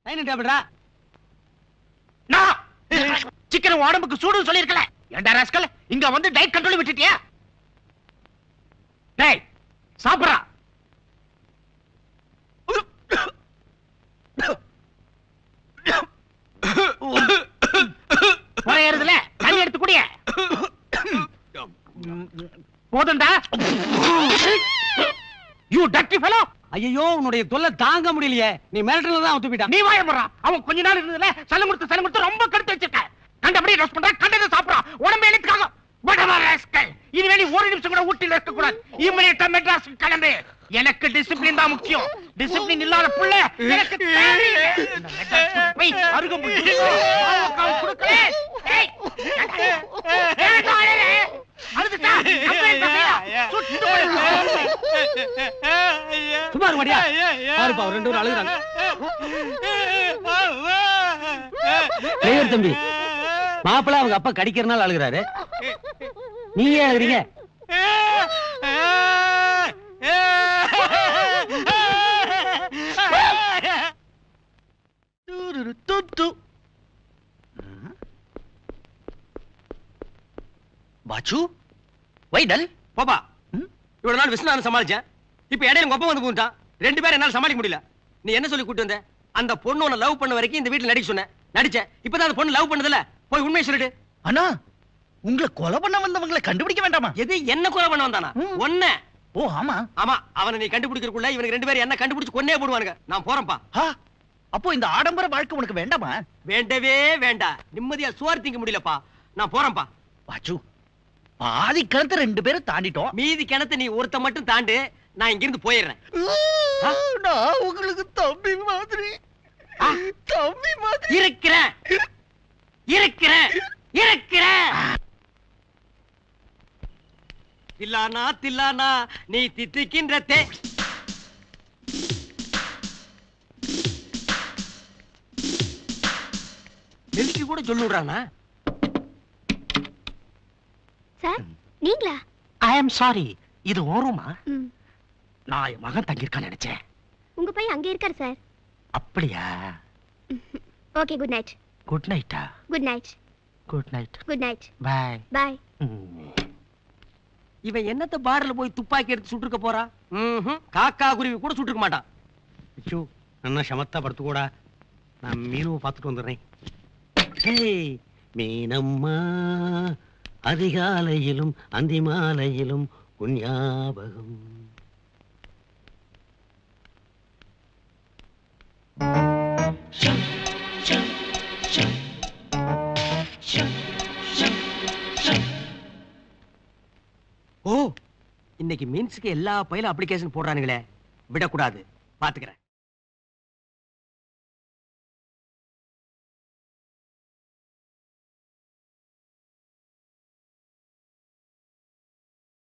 Dining டேபிள்டா நான் chicken உடம்புக்கு சூடுன்னு சொல்லிருக்கல ஏண்டா ராஸ்கல் இங்க வந்து டயட் கண்ட்ரோல் விட்டுட்டியா டேய் சாப்பிடுறா குறையறதுல தண்ணி எடுத்து குடிய போதும்டா யூ டட்டி ஃபெலோ ஐயோ உன்னுடைய தொல்லை தாங்க முடியலையே நீ மிரட்டல தான் ஒத்து போயிட்டான் நீ வாய போறான் அவன் கொஞ்ச நாள் இருந்ததுல சலம் கொடுத்து சலம் கொடுத்து ரொம்ப கடுத்து வச்சிருக்க கண்டபடி ரோஸ் பண்ற கண்டதை சாப்பிடுறான் உடம்பு எழுத்துக்காக இனிமே நீ ஒரு நிமிஷம் கூட ஊட்டில இருக்க கூடாது இம்மீடியட்டா மெட்ராஸ் கிளம்பு எனக்கு டிசிப்ளின் தான் முக்கியம் டிசிப்ளின் இல்லாத புள்ள எனக்கு தேவையில்லை. இந்த மெட்ராஸ் கூட்டிட்டு போய் அருகம்புல் பாவக்காய் கொடுக்கல. ஏய், ஏன்டா அழற? அழுதுட்டா? complaint பண்றியா? சுட்டு போயிடுவேன். சும்மா இருக்க மாட்டியா பாருப்பா ஒரு ரெண்டு பேரும் அழுகுறாங்க டிரைவர் தம்பி மாப்பிள்ள அவங்க அப்பா கடிக்கிறனால அழுகுறாரு நீங்க ஏன் அழுகுறீங்க பாச்சு வைடல் பாப்பா இவ்வளவு நாள் விஸ்வநாதன் சமாளிச்சேன் இப்ப இடையில உங்க அப்பா வந்து போட்டான் ரெண்டு பேரும் என்னால சமாளிக்க முடியல நீ என்ன சொல்லி கூட்டு வந்த அந்த பொண்ணு உன்னை லவ் பண்ண வரைக்கும் இந்த வீட்டுல நடிக்க சொன்னேன் நடிச்சேன் இப்பதான் அந்த பொண்ணு லவ் பண்ணதுல போய் உண்மையை சொல்லிட்டு அண்ணா உங்களை கொலை பண்ண வந்தவங்களை கண்டுபிடிக்க வேண்டாமா எது என்ன கொலை பண்ண வந்தானா ம். ஒன்ன ஓ ஆமா ஆமா அவனை நீ கண்டுபிடிக்கிறக்குள்ள இவனுக்கு ரெண்டு பேரும் என்ன கண்டுபிடிச்சு கொன்னே போடுவானுங்க நான் போறேன்ப்பா ஆ, அப்போ இந்த ஆடம்பர வாழ்க்கை உனக்கு வேண்டாமா வேண்டவே வேண்டாம் நிம்மதியா சோறு திங்க முடியலப்பா நான் போறேன்ப்பா பாச்சு பாதி கருத்து ரெண்டு பேரும் தாண்டிட்டோம் மீதி கிணத்தை நீ ஒருத்த மட்டும் தாண்டு நான் இங்கிருந்து போயிடுறேன் ஆ? நான் உங்களுக்கு தம்பி மாதிரி ஆ? தம்பி மாதிரி இருக்கிறேன் இருக்கிறேன் இருக்கிறேன் தில்லானா தில்லானா நீ தித்திக்கின்ற தே மில்கி கூட சொல்லுறானா சார் நீங்களா ஐ அம் சாரி இது ஓருமா ம் நான் என் மகன் தங்கியிருக்கான்னு நினைச்சேன் உங்க பையன் அங்கே இருக்காரு சார் அப்படியா ஓகே குட் நைட் குட் நைட்டா good night good night good night bye bye இவன் என்னத்த பார்ல போய் துப்பாக்கி எடுத்து சுட்டுருக்க போறா ம்ஹும். காக்கா குருவி கூட சுட்டுருக்க மாட்டான் ஐயோ நன்னா சமத்தா படுத்துக்கூடா நான் மீனுவை பார்த்துட்டு வந்துடுறேன் ஹேய், மீனம்மா அதிகாலையிலும் அந்தி மாலையிலும் உன் ஞாபகம் ஓ இன்னைக்கு மீன்ஸுக்கு எல்லா பயிலும் அப்ளிகேஷன் போடுறானுங்களே விடக்கூடாது பாத்துக்கிறேன்